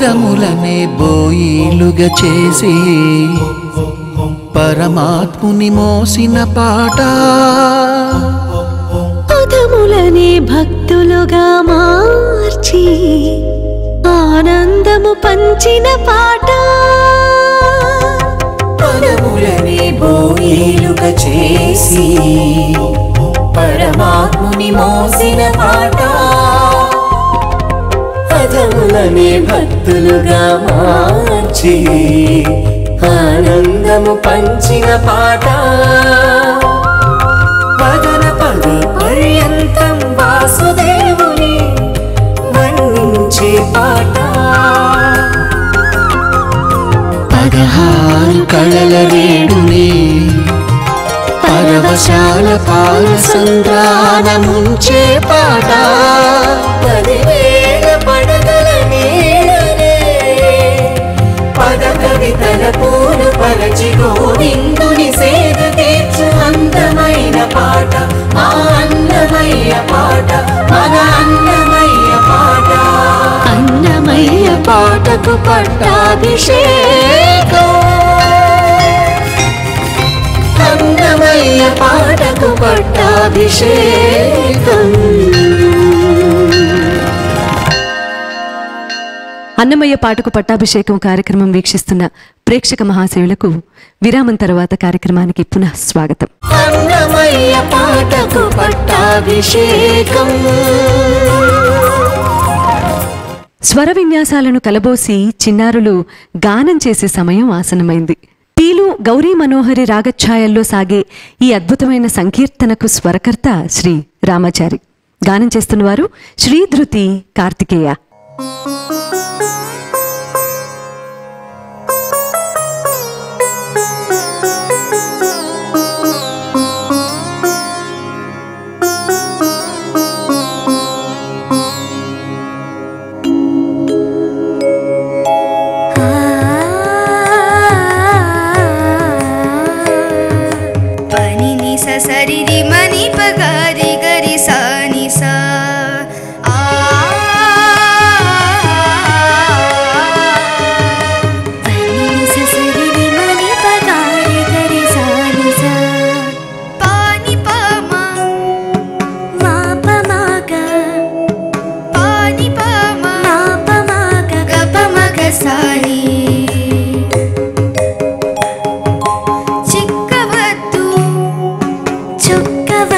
పదములనే బోయిలుగా చేసి పరమాత్ముని మోసిన పాట పదములనే భక్తులుగా మార్చి ఆనందము పంచిన పాట పదములనే బోయిలుగా చేసి పరమాత్ముని మోసిన పాట పదములనే భక్తులుగా మార్చి ఆనందము పంచిన పాట పదన పద పర్యంతం వాసుదేవుని వర్ణించే పాట పదహారు కళల రేడుని పరవశాల పాల సంద్రాన ముంచే పాట పదివేల పడగల నీడనే పద కవితల పూలు పరచి గోవిందుని సేద తీర్చు అందమైన పాట మా అన్నమయ్య పాట మన అన్నమయ్య పాట అన్నమయ్య పాటకు పట్టాభిషేకం అన్నమయ్య పాటకు పట్టాభిషేకం అన్నమయ్య పాటకు పట్టాభిషేకం కార్యక్రమం వీక్షిస్తున్న ప్రేక్షక మహాశయులకు విరామం తర్వాత కార్యక్రమానికి పునః స్వాగతం అన్నమయ్య పాటకు పట్టాభిషేకం స్వర విన్యాసాలను కలబోసి చిన్నారులు గానం చేసే సమయం ఆసనమైంది పీలు గౌరీ మనోహరి రాగఛాయల్లో సాగే ఈ అద్భుతమైన సంకీర్తనకు స్వరకర్త శ్రీ రామాచారి గానం చేస్తున్నవారు శ్రీధృతి కార్తికేయ పని ని స సరి రి మని ప గరి గరి సా ని సా ఆ పని ని స సరి రి మని ప గరి గరి సా ని సా పా ని ప మా మా ప మా గ పా ని ప మా మా ప మా గ గ ప మ గ సా ని చిక్కవద్దు చుక్కవద్దు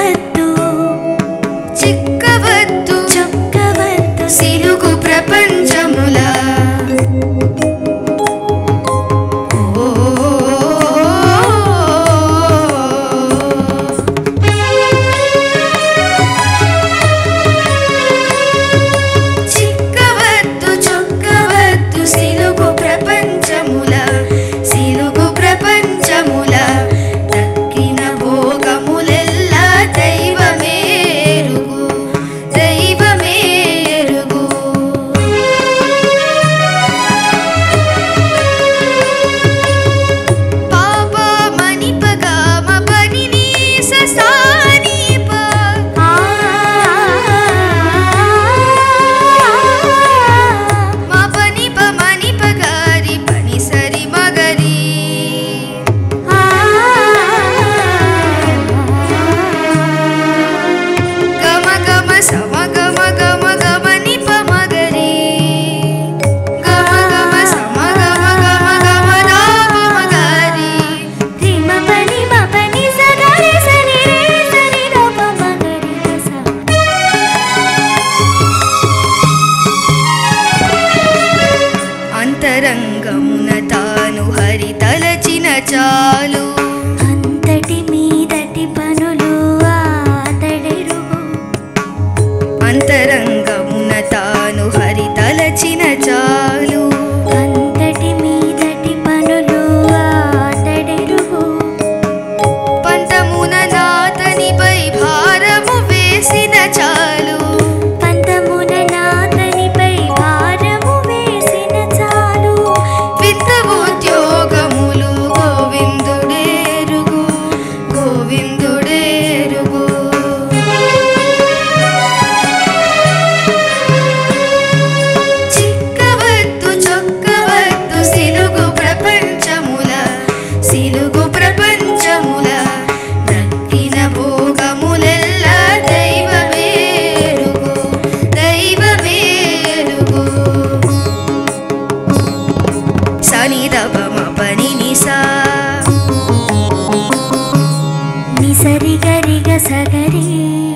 సరి గరి గ సగరి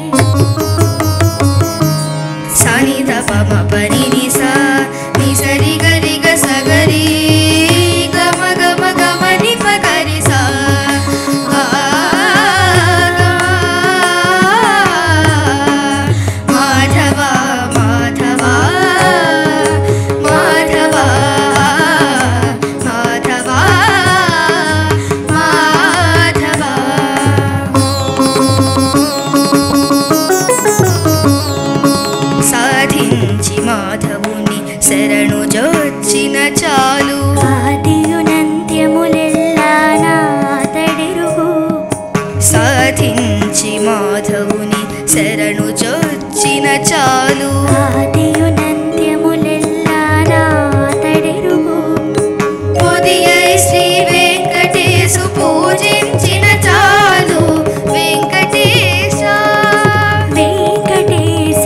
సాని ద ప మ పరి ని సా ని సరి గరి గ సగరి గమ గమ గమ ని ప గరి సా ఆ, మాధవ మాధవ మాధవ మాధవ మాధవ సాధించి మాధవుని శరణు జోచిన చాలు ఆదియునంత్యములెల్లా నాతడిరుగు సాధించి మాధవుని శరణు జోచిన చాలు ఆదియునంత్యములెల్లా నాతడిరుగు ఉదయై శ్రీ వెంకటేశు పూజించిన చాలు వెంకటేశ వెంకటేశ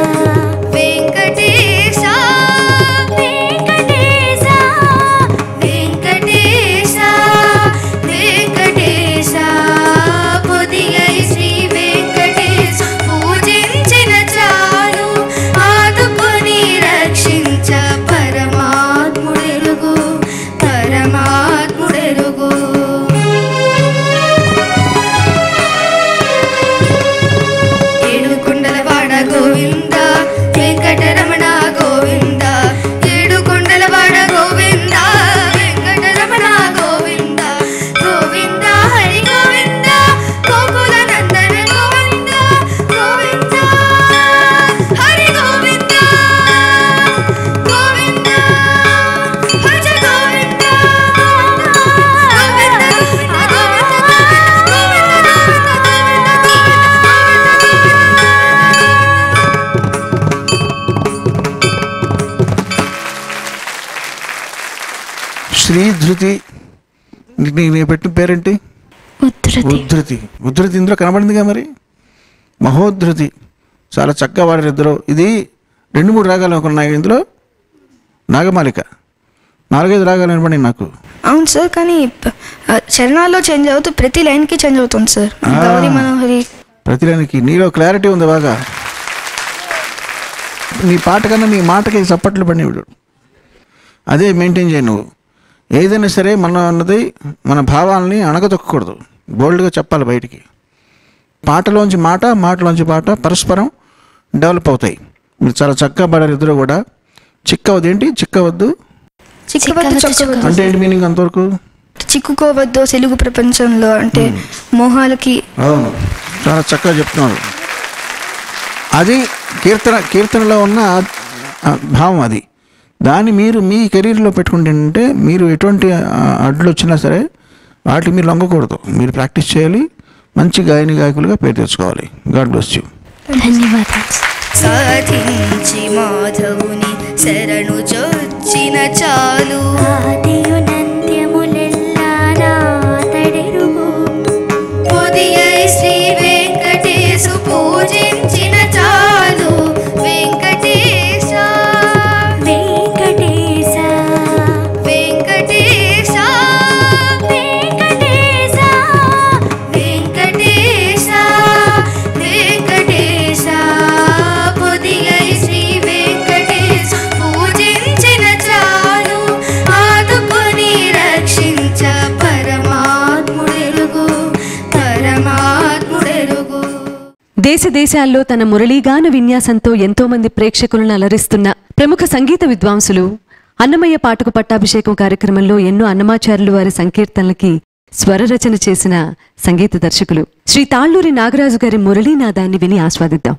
వెంకటేశ వెంకటేశ వెంకటేశ వెంకటేశ ఉదయై శ్రీ వెంకటేశ పూజించిన చాలు ఆదుకొని రక్షించ పరమాత్ముడెరుగు పరమాత్ముడెరుగు ఏడుకొండలవాడ గోవింద వెంకటరమణ గోవింద ఏడుకొండలవాడ గోవింద వెంకటరమణ గోవింద గోవింద హరి గోవింద గోకుల నందన గోవింద గోవింద హరి గోవింద గోవింద భజ గోవింద గోవింద గోవింద గోవింద శ్రీధృతి నీకు నేను పెట్టిన పేరేంటి ఉద్ధృతి ఉద్ధృతి ఇందులో కనబడిందిగా మరి మహోద్ధృతి చాలా చక్కగా వాడారు ఇద్దరు ఇది రెండు మూడు రాగాలు ఉన్నాయి ఇందులో నాగమాలిక నాలుగైదు రాగాలు వినపడి నాకు అవును సార్ కానీ ప- ఆ, చరణాల్లో చేంజ్ అవుతూ ప్రతి లైన్కి చేంజ్ అవుతుంది సార్ ఆ. గౌరీ మనోహరి ప్రతిదానికి నీలో క్లారిటీ ఉంది బాగా నీ పాట కన్నా నీ మాటకి చప్పట్లు పడినవిడు అదే మెయింటైన్ చేయి నువ్వు ఏదైనా సరే మన అన్నది మన భావాల్ని అణగదొక్కకూడదు బోల్డ్గా చెప్పాలి బయటికి పాటలోంచి మాట మాటలోంచి పాట పరస్పరం డెవలప్ అవుతాయి మీరు చాలా చక్కగా పడారు ఇద్దరు కూడా చిక్కవద్దు ఏంటి చిక్కవద్దు చిక్కవద్దు చొక్కవద్దు అంటే ఏంటి మీనింగ్ అంతవరకు చిక్కుకోవద్దు తెలుగు ప్రపంచంలో అంటే మోహాలకి అవును చాలా చక్కగా చెప్తున్నారు అది కీర్తన కీర్తనలో ఉన్న ఆ భావం అది దాన్ని మీరు మీ కెరీర్లో పెట్టుకుంటే మీరు ఎటువంటి ఆ, అడ్డులు వచ్చినా సరే వాటికి మీరు లొంగకూడదు మీరు ప్రాక్టీస్ చేయాలి మంచి గాయని గాయకులుగా పేరు తెచ్చుకోవాలి గాడ్ బ్లెస్ యూ ధన్యవాదాలు సాధించి మాధవుని శరణు జొచ్చిన చాలు ఆదియునంత్యములెల్లా నాతడెరుగు ఉదయై శ్రీ వెంకటేశు పూజించిన చాలు వెంకటేశ వెంకటేశ వెంకటేశ వెంకటేశ వెంకటేశ వెంకటేశ ఉదయై శ్రీ వెంకటేశ పూజించిన చాలు ఆదుకొని రక్షించ పరమాత్ముడెరుగు పరమాత్ముడెరుగు దేశ దేశాల్లో తన మురళీగాన విన్యాసంతో ఎంతో మంది ప్రేక్షకులను అలరిస్తున్న ప్రముఖ సంగీత విద్వాంసులు అన్నమయ్య పాటకు పట్టాభిషేకం కార్యక్రమంలో ఎన్నో అన్నమాచార్యులు వారి సంకీర్తనలకి స్వర రచన చేసిన సంగీత దర్శకులు శ్రీ తాళ్ళూరి నాగరాజు గారి మురళీనాదాన్ని విని ఆస్వాదిద్దాం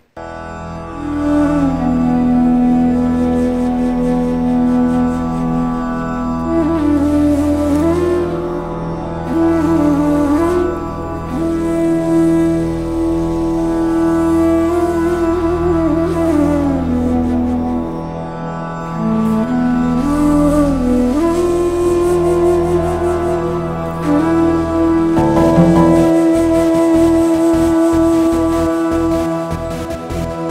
ఆ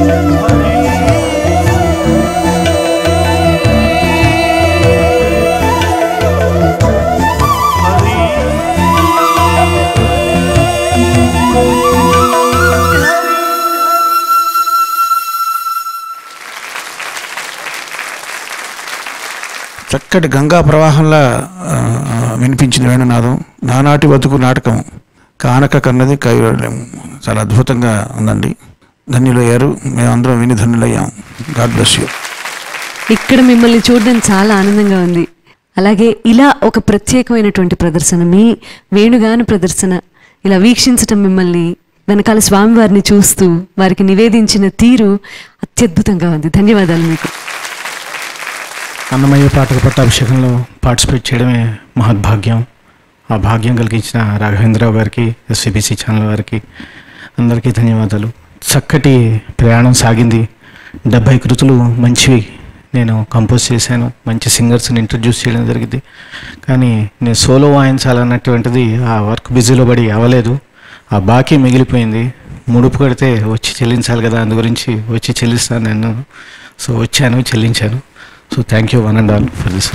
చక్కటి గంగా ప్రవాహంలా ఆ, వినిపించింది వేణునాదం నానాటి బతుకు నాటకం కానక కన్నది కైవల్యం చాలా అద్భుతంగా ఉందండి ధన్యులయ్యారు మేమందరం విని ధన్యులయ్యాం గాడ్ బ్లెస్ యూ ఇక్కడ మిమ్మల్ని చూడడం చాలా ఆనందంగా ఉంది అలాగే ఇలా ఒక ప్రత్యేకమైనటువంటి ప్రదర్శన మీ వేణుగాన ప్రదర్శన ఇలా వీక్షించటం మిమ్మల్ని వెనకాల స్వామివారిని చూస్తూ వారికి నివేదించిన తీరు అత్యద్భుతంగా ఉంది ధన్యవాదాలు మీకు అన్నమయ్య పాటకు పట్టాభిషేకంలో పార్టిసిపేట్ చేయడమే మహద్భాగ్యం ఆ భాగ్యం కలిగించిన రాఘవేంద్రరావు గారికి ఎస్సీబీసీ ఛానల్ వారికి అందరికీ ధన్యవాదాలు చక్కటి ప్రయాణం సాగింది డెబ్భై కృతులు మంచివి నేను కంపోజ్ చేశాను మంచి సింగర్స్ని ఇంట్రడ్యూస్ చేయడం జరిగింది కానీ నేను సోలో వాయించాలన్నటువంటిది ఆ వర్క్ బిజీలో పడి అవ్వలేదు ఆ బాకీ మిగిలిపోయింది ముడుపు కడితే వచ్చి చెల్లించాలి కదా అందు గురించి వచ్చి చెల్లిస్తాను నేను సో వచ్చాను చెల్లించాను so thank you one and all for this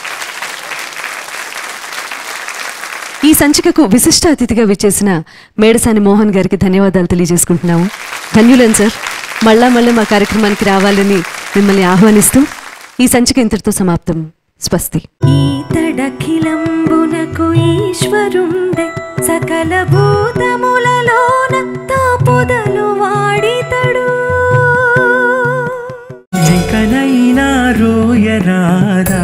ఈ సంచికకు విశిష్ట అతిథిగా విచ్చేసిన మేడసాని మోహన్ గారికి ధన్యవాదాలు తెలియజేసుకుంటున్నాము ధన్యులను సార్ మళ్ళా మళ్ళీ మా కార్యక్రమానికి రావాలని మిమ్మల్ని ఆహ్వానిస్తూ ఈ సంచిక ఇంతటితో సమాప్తం స్వస్తి ఈతడఖిలంబునకు ఈశ్వరుండే సకల భూతములలోన తాపుదలు వాడితడు ఇకనైనా రోయరాదా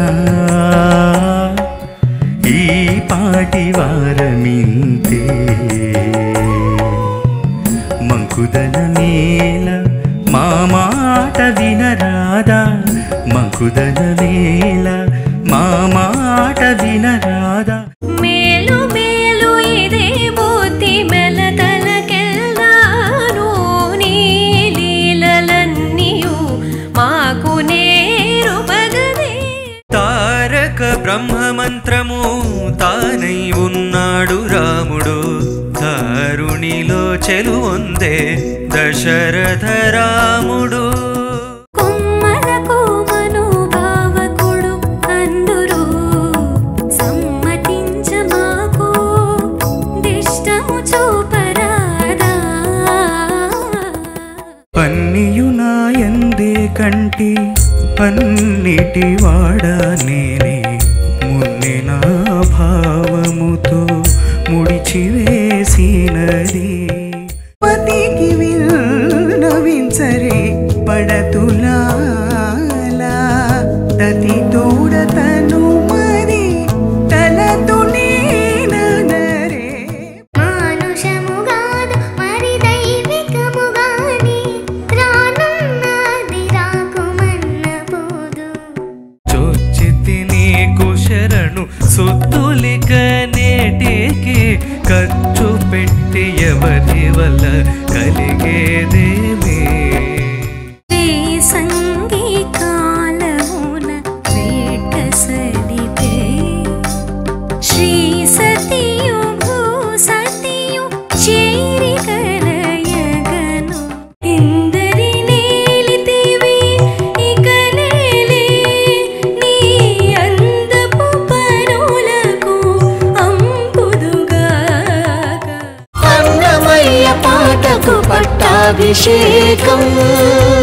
ఈ పాటి వారమింతే మంకుదల నేల మా మాట వినరాదా మంకుదల నేల మా మాట వినరాదా మేలు మేలు ఇదే బుద్ధి మెలతలకెల్లాను నీ లీలలన్నీయు మాకు నేరు పగదే తారక బ్రహ్మమంత్రము తానై ఉన్నాడు రాముడు దారుణిలో చెలువొందే దశరథ రాముడు కొమ్మలకు మనుభావకుడు అందురు సమ్మతించ మాకు దిష్టము చూపరాదా పన్నియునాయందే కంటి పన్నిటి వాడా నేనే మున్ని నా భావముతో ముడిచివేసినది పతికి విన్నవించరే పడతులాలా తతి తోడతను మరి తలతునేనరే మానుషముగాదు మరి దైవికముగాని రానున్నది రాకుమన్న పోదు చొచ్చితి నీకు శరణు సొత్తులిక నేటికి ఖర్చు పెట్టి ఎవరి వల్ల కలిగేదేమీ శ్రీ సంగీకాలమున వేట సలితే శ్రీ సతియు భూ సతియు చేరి కలయగను ఇందరి నేలితివి ఇక నేలే నీ అందపు పనులకు అంపుదుగాక అన్నమయ్య పాటకు పట్టాభిషేకం